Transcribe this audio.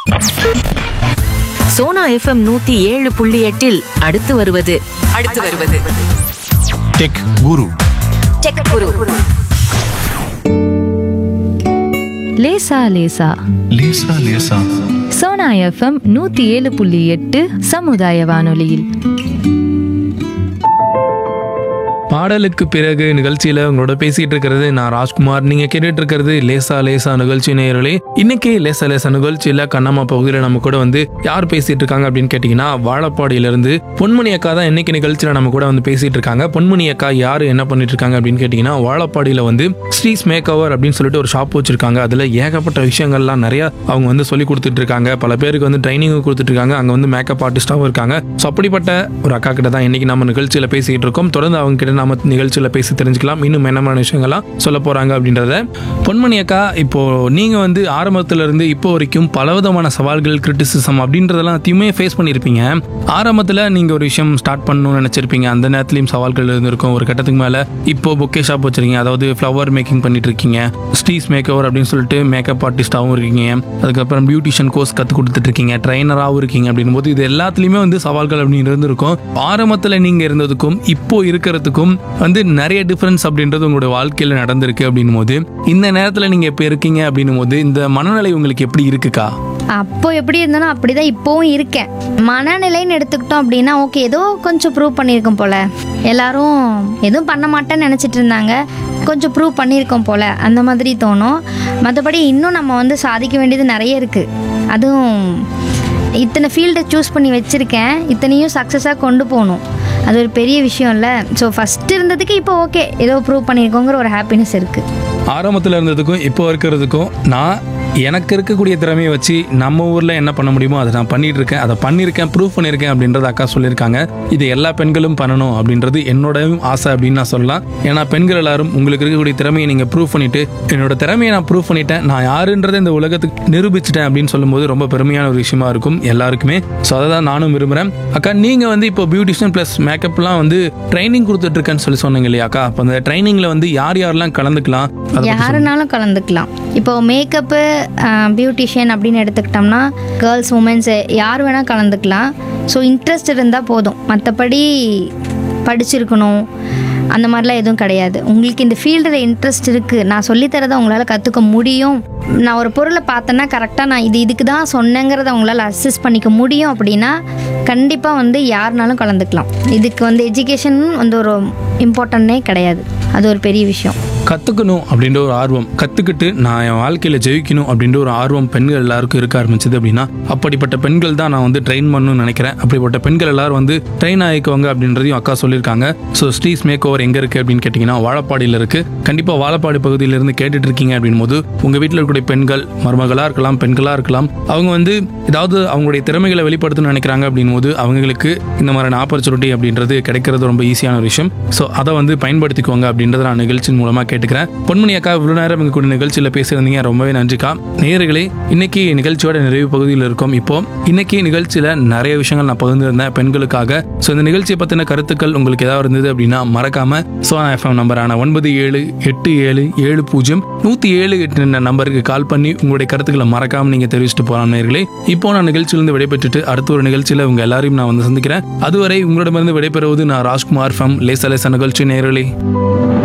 Sona FM நூத்தி ஏழு புள்ளி எட்டில் அடுத்து வருவது அடுத்து வருவது டெக் குரு டெக் குரு லேசா லேசா லேசா லேசா சோனா எஃப்எம் நூத்தி ஏழு புள்ளி எட்டு சமுதாய வானொலியில் பாடலுக்கு பிறகு நிகழ்ச்சியில உங்களோட பேசிட்டு இருக்கிறது நான் ராஜ்குமார் நீங்க கேட்டுட்டு இருக்கிறது லேசா லேசா நிகழ்ச்சி நேயர்களே இன்னைக்கு லேசா லேசா நிகழ்ச்சியில கண்ணம்மா பகுதியில் நம்ம கூட வந்து யார் பேசிட்டு இருக்காங்க அப்படின்னு கேட்டீங்கன்னா வாழப்பாடியில இருந்து பொன்மணி அக்கா தான் இன்னைக்கு நிகழ்ச்சியில நம்ம கூட வந்து பேசிட்டு இருக்காங்க பொன்மணி அக்கா யாரு என்ன பண்ணிட்டு இருக்காங்க அப்படின்னு கேட்டீங்கன்னா வாழப்பாடியில வந்து ஸ்ரீஸ் மேக் ஓவர் அப்படின்னு சொல்லிட்டு ஒரு ஷாப் வச்சிருக்காங்க அதுல ஏகப்பட்ட விஷயங்கள்லாம் நிறைய அவங்க வந்து சொல்லி கொடுத்துட்டு இருக்காங்க பல பேருக்கு வந்து ட்ரைனிங் கொடுத்துட்டு இருக்காங்க அங்க வந்து மேக்கப் ஆர்டிஸ்டாகவும் இருக்காங்க ஸோ அப்படிப்பட்ட ஒரு அக்கா கிட்ட தான் இன்னைக்கு நம்ம நிகழ்ச்சியில பேசிட்டு இருக்கோம் தொடர்ந்து அவங்க கிட்ட நாம நிகழ்ச்சியில பேசி தெரிஞ்சுக்கலாம் இன்னும் என்னமான விஷயங்கள்லாம் சொல்ல போறாங்க அப்படின்றத பொன்மணி அக்கா இப்போ நீங்க வந்து ஆரம்பத்துல இருந்து இப்போ வரைக்கும் பலவிதமான சவால்கள் கிரிட்டிசிசம் அப்படின்றதெல்லாம் எல்லாத்தையுமே ஃபேஸ் பண்ணியிருப்பீங்க ஆரம்பத்துல நீங்க ஒரு விஷயம் ஸ்டார்ட் பண்ணணும்னு நினைச்சிருப்பீங்க அந்த நேரத்துலயும் சவால்கள் இருந்திருக்கும் ஒரு கட்டத்துக்கு மேல இப்போ பொக்கே ஷாப் வச்சிருக்கீங்க அதாவது ஃப்ளவர் மேக்கிங் பண்ணிட்டு இருக்கீங்க ஸ்டீஸ் மேக் ஓவர் அப்படின்னு சொல்லிட்டு மேக்கப் ஆர்டிஸ்டாகவும் இருக்கீங்க அதுக்கப்புறம் பியூட்டிஷியன் கோர்ஸ் கற்றுக் கொடுத்துட்டு இருக்கீங்க ட்ரைனராகவும் இருக்கீங்க அப்படின்னும் போது இது எல்லாத்துலேயுமே வந்து சவால்கள் அப்படின்னு இருந்திருக்கும் ஆரம்பத்தில் நீங்கள் இருந்ததுக்கும் இப்போ இருக்கிறதுக்கும் வந்து நிறைய டிஃப்ரென்ஸ் அப்படின்றது உங்களுடைய வாழ்க்கையில் நடந்திருக்கு அப்படின்னும் போது இந்த நேரத்தில் நீங்கள் இப்போ இருக்கீங்க அப்படின்னும் போது இந்த மனநிலை உங்களுக்கு எப்படி இருக்குக்கா அப்போ எப்படி இருந்தனோ அப்படிதான் இப்போவும் இருக்கேன் மனநிலைன்னு எடுத்துக்கிட்டோம் அப்படின்னா ஓகே ஏதோ கொஞ்சம் ப்ரூவ் பண்ணியிருக்கோம் போல எல்லாரும் எதுவும் பண்ண மாட்டேன்னு நினச்சிட்டு இருந்தாங்க கொஞ்சம் ப்ரூவ் பண்ணியிருக்கோம் போல அந்த மாதிரி தோணும் மற்றபடி இன்னும் நம்ம வந்து சாதிக்க வேண்டியது நிறைய இருக்குது அதுவும் இத்தனை ஃபீல்டை சூஸ் பண்ணி வச்சுருக்கேன் இத்தனையும் சக்ஸஸாக கொண்டு போகணும் அது ஒரு பெரிய விஷயம் இல்லை ஸோ ஃபஸ்ட்டு இருந்ததுக்கு இப்போ ஓகே ஏதோ ப்ரூவ் பண்ணியிருக்கோங்கிற ஒரு ஹாப்பினஸ் இருக்குது ஆரம்பத்தில் இருந்ததுக்கும் இப்போ இருக்கிறதுக்கும் நான் எனக்கு இருக்கக்கூடிய திறமையை வச்சு நம்ம ஊரில் என்ன பண்ண முடியுமோ அதை நான் பண்ணிட்டு இருக்கேன் அதை பண்ணியிருக்கேன் ப்ரூவ் பண்ணியிருக்கேன் அப்படின்றத அக்கா சொல்லியிருக்காங்க இது எல்லா பெண்களும் பண்ணணும் அப்படின்றது என்னோடவும் ஆசை அப்படின்னு நான் சொல்லலாம் ஏன்னா பெண்கள் எல்லாரும் உங்களுக்கு இருக்கக்கூடிய திறமையை நீங்கள் ப்ரூவ் பண்ணிட்டு என்னோட திறமையை நான் ப்ரூவ் பண்ணிட்டேன் நான் யாருன்றதை இந்த உலகத்துக்கு நிரூபிச்சிட்டேன் அப்படின்னு சொல்லும்போது ரொம்ப பெருமையான ஒரு விஷயமா இருக்கும் எல்லாருக்குமே ஸோ அதை தான் நானும் விரும்புகிறேன் அக்கா நீங்கள் வந்து இப்போ பியூட்டிஷியன் ப்ளஸ் மேக்கப்லாம் வந்து ட்ரைனிங் கொடுத்துட்டு இருக்கேன்னு சொல்லி சொன்னீங்க இல்லையா அக்கா அப்போ அந்த ட்ரைனிங்கில் வந்து யார் யாரெல்லாம் கலந்துக்கலாம் அதை பத்தி யாருனாலும் கலந்துக்கலாம் இப்போ மேக்கப்பு பியூட்டிஷியன் அப்படின்னு எடுத்துக்கிட்டோம்னா கேர்ள்ஸ் உமன்ஸ் யார் வேணால் கலந்துக்கலாம் ஸோ இன்ட்ரெஸ்ட் இருந்தால் போதும் மற்றபடி படிச்சிருக்கணும் அந்த மாதிரிலாம் எதுவும் கிடையாது உங்களுக்கு இந்த ஃபீல்டில் இன்ட்ரெஸ்ட் இருக்குது நான் சொல்லித்தரதை உங்களால் கற்றுக்க முடியும் நான் ஒரு பொருளை பார்த்தேன்னா கரெக்டாக நான் இது இதுக்கு தான் சொன்னேங்கிறத உங்களால் அசஸ் பண்ணிக்க முடியும் அப்படின்னா கண்டிப்பாக வந்து யாருனாலும் கலந்துக்கலாம் இதுக்கு வந்து எஜுகேஷன் வந்து ஒரு இம்பார்ட்டன்னே கிடையாது அது ஒரு பெரிய விஷயம் கற்றுக்கணும் அப்படின்ற ஒரு ஆர்வம் கற்றுக்கிட்டு நான் என் வாழ்க்கையில் ஜெயிக்கணும் அப்படின்ற ஒரு ஆர்வம் பெண்கள் எல்லாருக்கும் இருக்க ஆரம்பிச்சது அப்படின்னா அப்படிப்பட்ட பெண்கள் தான் நான் வந்து ட்ரெயின் பண்ணணும்னு நினைக்கிறேன் அப்படிப்பட்ட பெண்கள் எல்லாரும் வந்து ட்ரெயின் ஆகிக்குவாங்க அப்படின்றதையும் அக்கா சொல்லியிருக்காங்க ஸோ ஸ்டீஸ் மேக் ஓவர் எங்கே இருக்குது அப்படின்னு கேட்டிங்கன்னா வாழப்பாடியில் இருக்குது கண்டிப்பாக வாழப்பாடி பகுதியிலிருந்து கேட்டுட்டு இருக்கீங்க அப்படின் போது உங்கள் வீட்டில் இருக்கக்கூடிய பெண்கள் மருமகளாக இருக்கலாம் பெண்களாக இருக்கலாம் அவங்க வந்து ஏதாவது அவங்களுடைய திறமைகளை வெளிப்படுத்தணும்னு நினைக்கிறாங்க அப்படின் போது அவங்களுக்கு இந்த மாதிரியான ஆப்பர்ச்சுனிட்டி அப்படின்றது கிடைக்கிறது ரொம்ப ஈஸியான ஒரு விஷயம் ஸோ அதை வந்து பயன்படுத்திக்குவாங்க அப்படின்றத நான் நிகழ்ச்சியின் மூலமாக கேட்டுக்கிறேன் பொன்மணி அக்கா இவ்வளோ நேரம் எங்க கூட நிகழ்ச்சியில் பேசியிருந்தீங்க ரொம்பவே நன்றிக்கா நேயர்களே இன்னைக்கு நிகழ்ச்சியோட நிறைவு பகுதியில் இருக்கோம் இப்போ இன்னைக்கு நிகழ்ச்சியில் நிறைய விஷயங்கள் நான் பகிர்ந்திருந்தேன் பெண்களுக்காக ஸோ இந்த நிகழ்ச்சியை பற்றின கருத்துக்கள் உங்களுக்கு ஏதாவது இருந்தது அப்படின்னா மறக்காம சோனா எஃப்எம் நம்பரான ஒன்பது ஏழு எட்டு ஏழு ஏழு பூஜ்ஜியம் நூற்றி ஏழு எட்டு என்ற நம்பருக்கு கால் பண்ணி உங்களுடைய கருத்துக்களை மறக்காம நீங்க தெரிவிச்சுட்டு போகலாம் நேயர்களே இப்போ நான் நிகழ்ச்சியிலிருந்து விடைபெற்றுட்டு அடுத்த ஒரு நிகழ்ச்சியில் உங்க எல்லாரையும் நான் வந்து சந்திக்கிறேன் அதுவரை உங்களிடமிருந்து விடைபெறுவது நான் ராஜ்குமார் ஃபம் லேச லேச நிகழ்ச்சி நேயர்களே